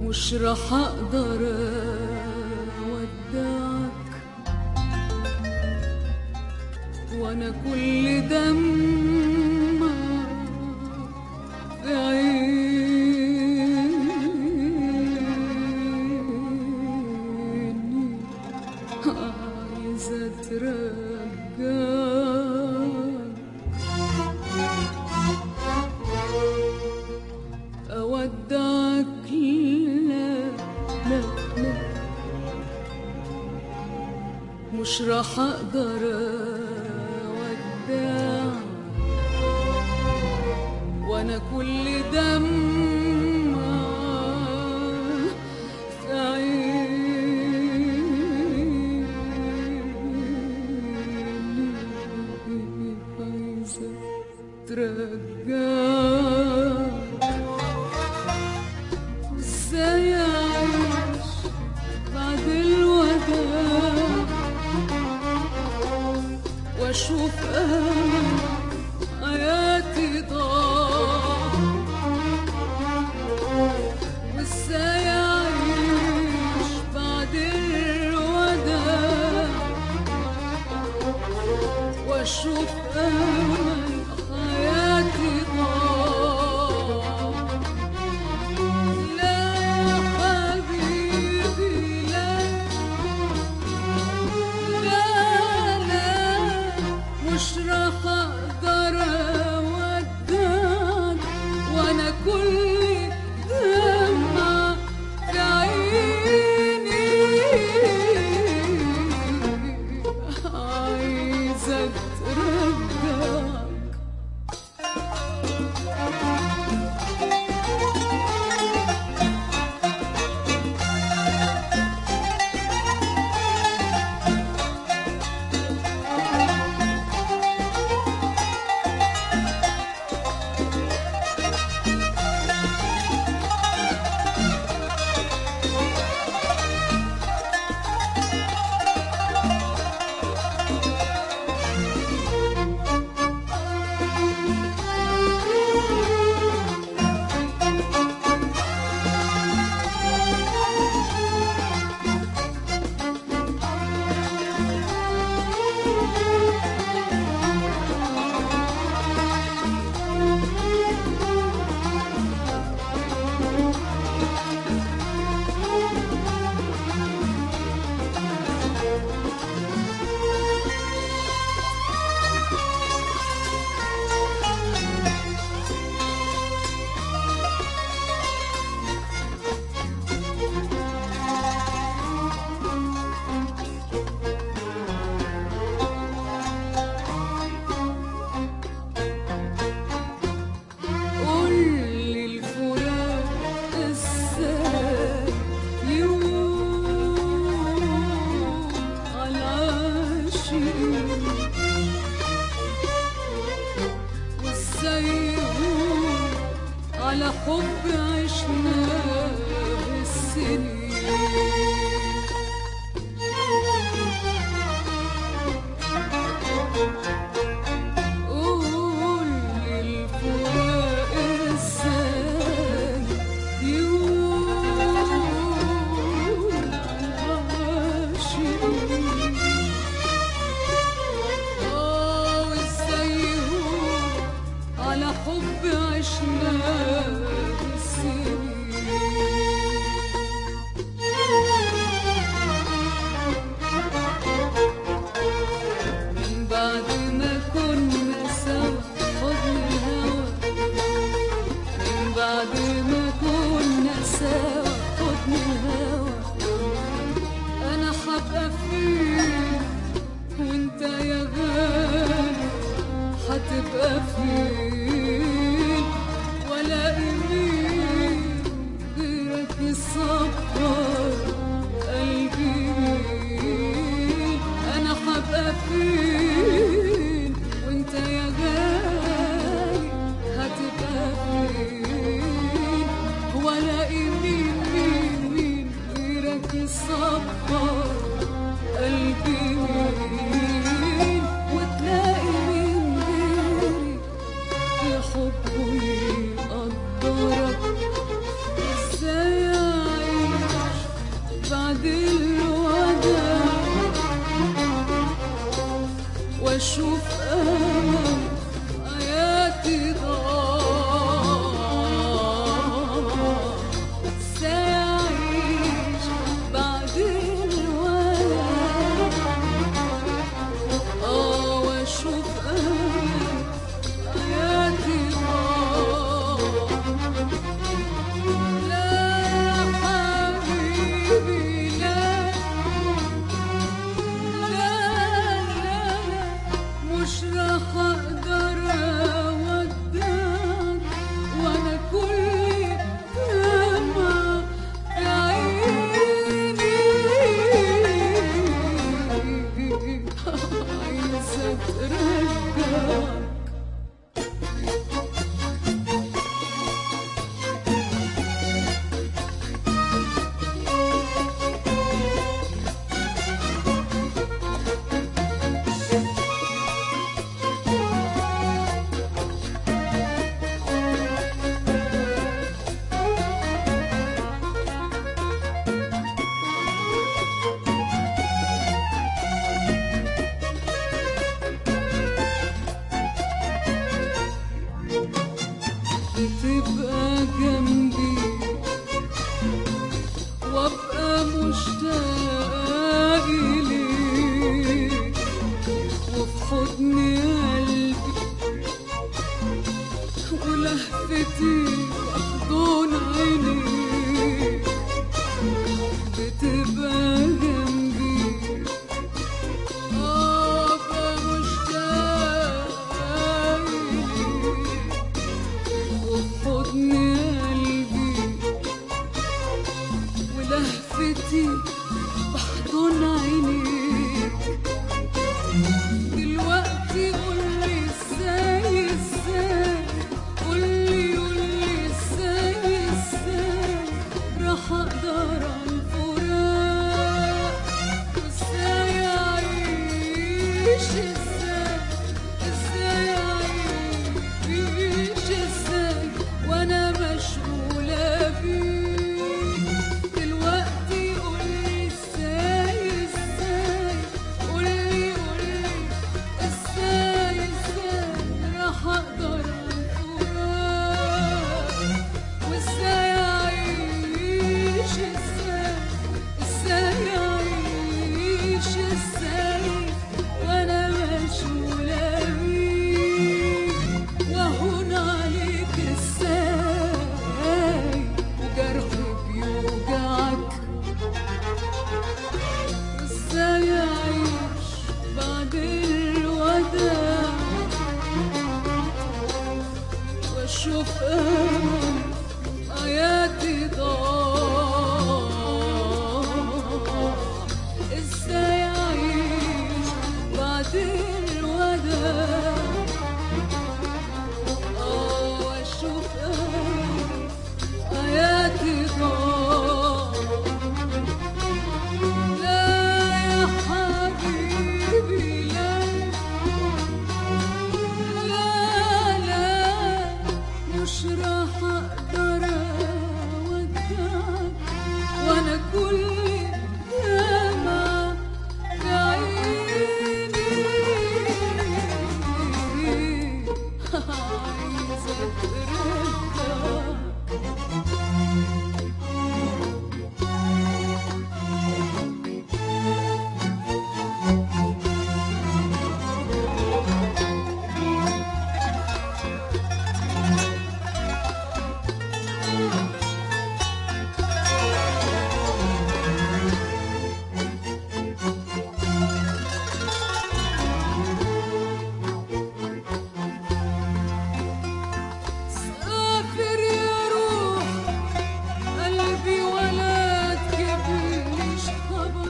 مش راح اقدر اودعك وانا كل دمع في عيني عايزة ترجعك أودعك لا لا لا مش راح أقدر أودعك وأنا كل دمع في عيني عايزة ترجعك ازاي اعيش بعد الوداع واشوف امل حياتي ضاع وازاي اعيش بعد الوداع واشوف امل حياتي ضاع لا حبيبي لا لا لا مش راح اقدر اودعك وانا كل دمعة في عيني عايزة ترجعك قول لي الفراق ازاي يوم على العاشقين وازاي يهون على حب عشناه السنين قول لي الفراق ازاي يقول العاشقين اه وازاي يهون على حب عشناه السنين من بعد ما كنا سوا حضن الهوى من بعد ما كنا سوا حضن الهوى انا حبقى فين وانت يا غالي هتبقى فين ولا مين غيرك يصبر قلبي مين انا حبقى فين وانت يا غالي هتبقى فين ولا مين مين مين غيرك يصبر قلبي مين وتلاقي مين غيري في حبه يقدرك ازاي مشتاق إليك وفي حضن قلبي ولهفتي أحضن عينيك بتبقى جنبي آه فمشتاق إليك وفي حضن قلبي ولهفتي بحضن عينيك دلوقتي قولي ازاي ازاي قولي قولي ازاي ازاي راح اقدر على الفراق وازاي اعيش ازاي ازاي اعيش ازاي وانا مشغولة بيك دلوقتي قولي ازاي ازاي قولي قولي ازاي ازاي راح اقدر على الفراق وازاي اعيش ازاي ازاي اعيش ازاي وانا مشغولة بيك وهون عليك ازاي وجرحي بيوجعك ازاي اعيش بعد الوداع واشوف امل حياتي ضاع ازاي اعيش بعد الوداع اه واشوف امل حياتي ضاع لا يا حبيبي لا لا لا مش راح اقدر اودعك وانا كل دمعة بعيني عايزة اترجاك سافر يا روح قلبي ولا تجيبليش خبر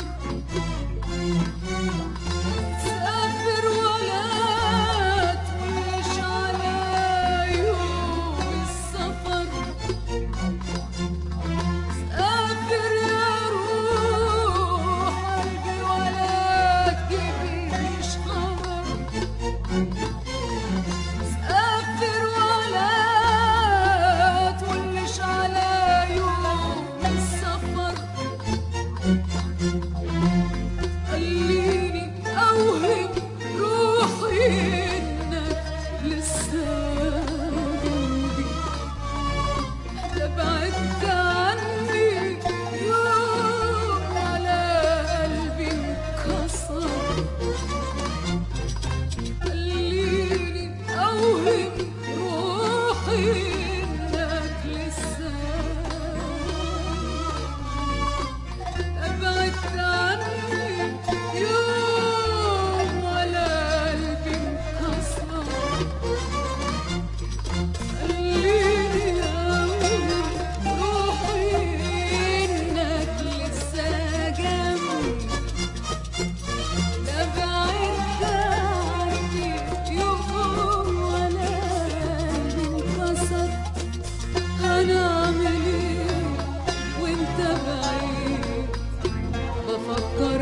سافر ولا تقوليش على يوم السفر سافر يا روح قلبي ولا تجيبليش خبر سافر ولا تقولش على يوم السفر خليني اوهم روحي انك لسه جنبي لا بعدت عني يوم على قلبي انكسر خليني أوهم روحي إنك لسه أبعدت عني يوم ولا قلبي انكسر خليني أوهم روحي إنك لسه جنبي لا بعدت عني يوم ولا قلبي انكسر هنعمل ايه وانت بعيد بفكر